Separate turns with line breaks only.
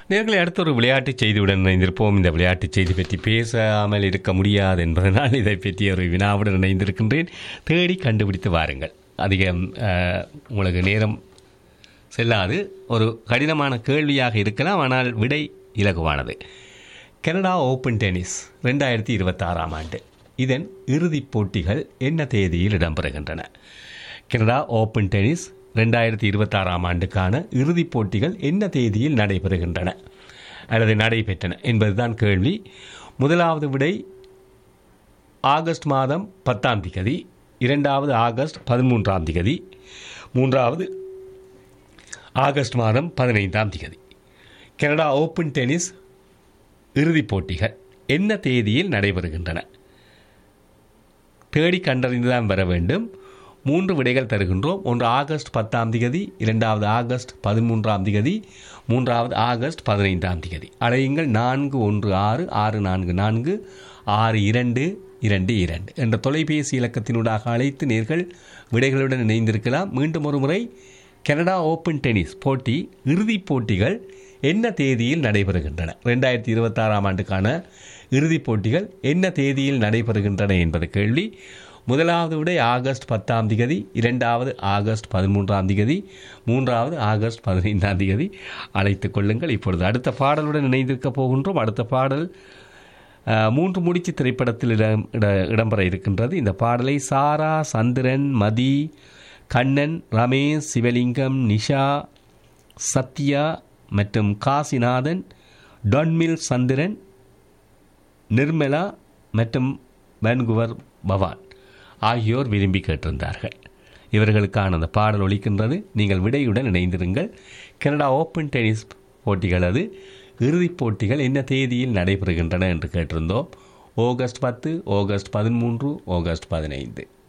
நேர்களை அடுத்த ஒரு விளையாட்டுச் செய்தியுடன் இணைந்திருப்போம் இந்த விளையாட்டுச் செய்தி பற்றி பேசாமல் இருக்க முடியாது என்பதனால் இதை பற்றி ஒரு வினாவுடன் இணைந்திருக்கின்றேன் தேடி கண்டுபிடித்து வாருங்கள் அதிகம் அஹ், உங்களுக்கு நேரம் செல்லாது ஒரு கடினமான கேள்வியாக இருக்கலாம் ஆனால் விடை இலகுவானது கனடா ஓப்பன் டென்னிஸ் ரெண்டாயிரத்தி இருபத்தாறாம் ஆண்டு இதன் இறுதிப் போட்டிகள் என்ன தேதியில் இடம்பெறுகின்றன கனடா ஓப்பன் டென்னிஸ் ரெண்டாயிரத்தி இருபத்தாறாம் ஆண்டுக்கான இறுதிப் போட்டிகள் என்ன தேதியில் நடைபெறுகின்றன அல்லது நடைபெற்றன என்பதுதான் கேள்வி முதலாவது விடை ஆகஸ்ட் மாதம் பத்தாம் திகதி இரண்டாவது ஆகஸ்ட் பதிமூன்றாம் திகதி மூன்றாவது ஆகஸ்ட் மாதம் பதினைந்தாம் திகதி கனடா ஓப்பன் டென்னிஸ் இறுதிப் போட்டிகள் என்ன தேதியில் நடைபெறுகின்றன தேடி கண்டறிந்துதான் வர வேண்டும் மூன்று விடைகள் தருகின்றோம் ஒன்று ஆகஸ்ட் பத்தாம் திகதி இரண்டாவது ஆகஸ்ட் பதிமூன்றாம் திகதி மூன்றாவது ஆகஸ்ட் பதினைந்தாம் திகதி அழையுங்கள் நான்கு ஒன்று ஆறு ஆறு நான்கு நான்கு ஆறு இரண்டு இரண்டு இரண்டு என்ற தொலைபேசி இலக்கத்தினூடாக அழைத்து நேர்கள் விடைகளுடன் இணைந்திருக்கலாம் மீண்டும் ஒரு முறை கனடா ஓப்பன் டென்னிஸ் போட்டி இறுதிப் போட்டிகள் என்ன தேதியில் நடைபெறுகின்றன ரெண்டாயிரத்தி இருபத்தாறாம் ஆண்டுக்கான இறுதிப் போட்டிகள் என்ன தேதியில் நடைபெறுகின்றன என்பது கேள்வி முதலாவது விடை ஆகஸ்ட் பத்தாம் திகதி இரண்டாவது ஆகஸ்ட் பதிமூன்றாம் திகதி மூன்றாவது ஆகஸ்ட் பதினைந்தாம் திகதி அழைத்துக் கொள்ளுங்கள் இப்பொழுது அடுத்த பாடலுடன் இணைந்திருக்க போகின்றோம் அடுத்த பாடல் அஹ், மூன்று முடிச்சு திரைப்படத்தில் இடம் இட- இடம்பெற இருக்கின்றது இந்த பாடலை சாரா சந்திரன் மதி கண்ணன் ரமேஷ் சிவலிங்கம் நிஷா சத்யா மற்றும் காசிநாதன் டொன்மில் சந்திரன் நிர்மலா மற்றும் வான்குவர் பவான் ஆகியோர் விரும்பி கேட்டிருந்தார்கள் இவர்களுக்கான அந்த பாடல் ஒலிக்கின்றது நீங்கள் விடையுடன் இணைந்திருங்கள் கனடா ஓப்பன் டென்னிஸ் போட்டிகள் அது இறுதிப் போட்டிகள் என்ன தேதியில் நடைபெறுகின்றன என்று கேட்டிருந்தோம் ஆகஸ்ட் பத்து ஆகஸ்ட் பதிமூன்று ஆகஸ்ட் பதினைந்து